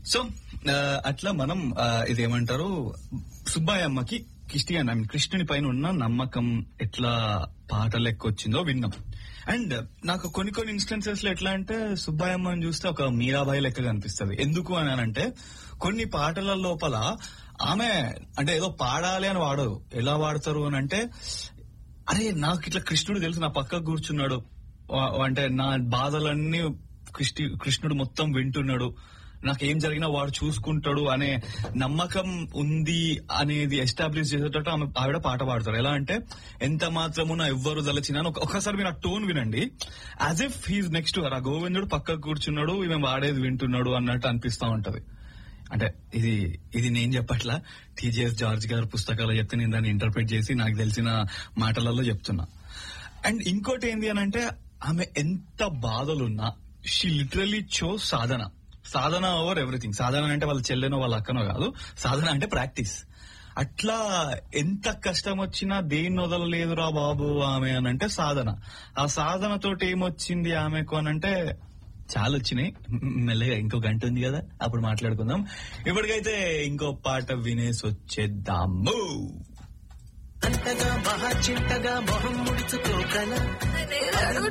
so ఆ, అట్లా మనం ఆ, ఇదేమంటారు సుబ్బాయమ్మకి క్రిస్టియన్ ఐ మీన్ కృష్ణుని పైన ఉన్న నమ్మకం ఎట్లా పాట లెక్క వచ్చిందో విన్నాం అండ్ నాకు కొన్ని కొన్ని ఇన్స్టెన్సెస్ లో ఎట్లా అంటే సుబ్బాయమ్మని చూస్తే ఒక మీరాబాయి లెక్క కనిపిస్తుంది ఎందుకు అని అంటే కొన్ని పాటల లోపల ఆమె అంటే ఏదో పాడాలి అని వాడరు ఎలా వాడతారు అని అంటే అరే నాకు ఇట్లా కృష్ణుడు తెలుసు నా పక్కకు కూర్చున్నాడు వా- అంటే నా బాధలన్నీ కృష్ణి కృష్ణుడు మొత్తం వింటున్నాడు నాకేం జరిగినా వాడు చూసుకుంటాడు అనే నమ్మకం ఉంది అనేది ఎస్టాబ్లిష్ చేసేటట్టు ఆమె ఆవిడ పాట పాడతారు ఎలా అంటే ఎంత మాత్రమున ఎవ్వరు దలచినా అని ఒక- ఒక్కసారి మీరు ఆ టోన్ వినండి యాజ్ ఇఫ్ హీస్ నెక్స్ట్ ఆ గోవిందుడు పక్కకు కూర్చున్నాడు ఈమె వాడేది వింటున్నాడు అన్నట్టు అనిపిస్తా ఉంటది అంటే ఇది ఇది నేను చెప్పట్లా టీజీఎస్ జార్జ్ గారి పుస్తకాలు చెప్తే నేను దాన్ని ఇంటర్ప్రిట్ చేసి నాకు తెలిసిన మాటలలో చెప్తున్నా అండ్ ఇంకోటి ఏంది అని అంటే ఆమె ఎంత బాధలున్నా షీ లిటరలీ చో సాధన సాధన ఓవర్ ఎవ్రీథింగ్ సాధన అంటే వాళ్ళ చెల్లెనో వాళ్ళ అక్కనో కాదు సాధన అంటే ప్రాక్టీస్ అట్లా ఎంత కష్టం వచ్చినా దేన్ని వదలలేదురా బాబు ఆమె అని అంటే సాధన ఆ సాధనతోటి ఏమొచ్చింది ఆమెకు అని అంటే చాలా వచ్చినాయి మ్, మెల్లగా ఇంకో గంట ఉంది కదా అప్పుడు మాట్లాడుకుందాం ఇప్పటికైతే ఇంకో పాట వినేసి వచ్చేద్దాము అంతగా మహా చింతగా మొహం ముడుచుకోగల